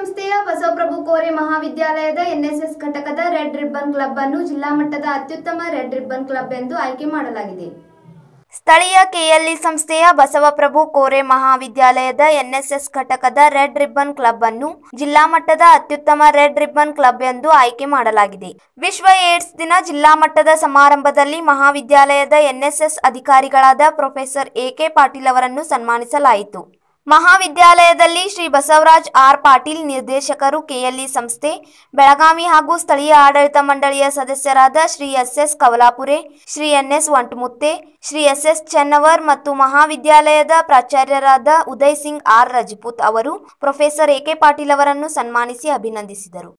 ಸಂಸ್ಥೆಯ ಬಸವಪ್ರಭು ಕೋರೆ ಮಹಾವಿದ್ಯಾಲಯದ ಎನ್ಎಸ್ಎಸ್ ಘಟಕದ ರೆಡ್ ರಿಬ್ಬನ್ ಕ್ಲಬ್ ಅನ್ನು ಜಿಲ್ಲಾ ಮಟ್ಟದ ಅತ್ಯುತ್ತಮ ರೆಡ್ ರಿಬ್ಬನ್ ಕ್ಲಬ್ ಎಂದು ಆಯ್ಕೆ ಮಾಡಲಾಗಿದೆ ಸ್ಥಳೀಯ ಕೆಎಲ್ಇ ಸಂಸ್ಥೆಯ ಬಸವಪ್ರಭು ಕೋರೆ ಮಹಾವಿದ್ಯಾಲಯದ ಎನ್ಎಸ್ಎಸ್ ಘಟಕದ ರೆಡ್ ರಿಬ್ಬನ್ ಕ್ಲಬ್ ಅನ್ನು ಜಿಲ್ಲಾ ಮಟ್ಟದ ಅತ್ಯುತ್ತಮ ರೆಡ್ ರಿಬ್ಬನ್ ಕ್ಲಬ್ ಎಂದು ಆಯ್ಕೆ ಮಾಡಲಾಗಿದೆ ವಿಶ್ವ ಏಡ್ಸ್ ದಿನ ಜಿಲ್ಲಾ ಮಟ್ಟದ ಸಮಾರಂಭದಲ್ಲಿ ಮಹಾವಿದ್ಯಾಲಯದ ಎನ್ಎಸ್ಎಸ್ ಅಧಿಕಾರಿಗಳಾದ ಪ್ರೊಫೆಸರ್ ಎಕೆ ಪಾಟೀಲ್ ಅವರನ್ನು ಸನ್ಮಾನಿಸಲಾಯಿತು ಮಹಾವಿದ್ಯಾಲಯದಲ್ಲಿ ಶ್ರೀ ಬಸವರಾಜ್ ಆರ್ ಪಾಟೀಲ್ ನಿರ್ದೇಶಕರು ಕೆಎಲ್ಇ ಸಂಸ್ಥೆ ಬೆಳಗಾವಿ ಹಾಗೂ ಸ್ಥಳೀಯ ಆಡಳಿತ ಮಂಡಳಿಯ ಸದಸ್ಯರಾದ Shri S S Kavalapure Shri N S Vantamutte Shri S S Chennavar ಮತ್ತು ಮಹಾವಿದ್ಯಾಲಯದ ಪ್ರಾಚಾರ್ಯರಾದ ಉದಯ್ ಸಿಂಗ್ ಆರ್ ರಜಪೂತ್ ಅವರು ಪ್ರೊಫೆಸರ್ ಎಕೆ ಪಾಟೀಲ್ ಅವರನ್ನು ಸನ್ಮಾನಿಸಿ ಅಭಿನಂದಿಸಿದರು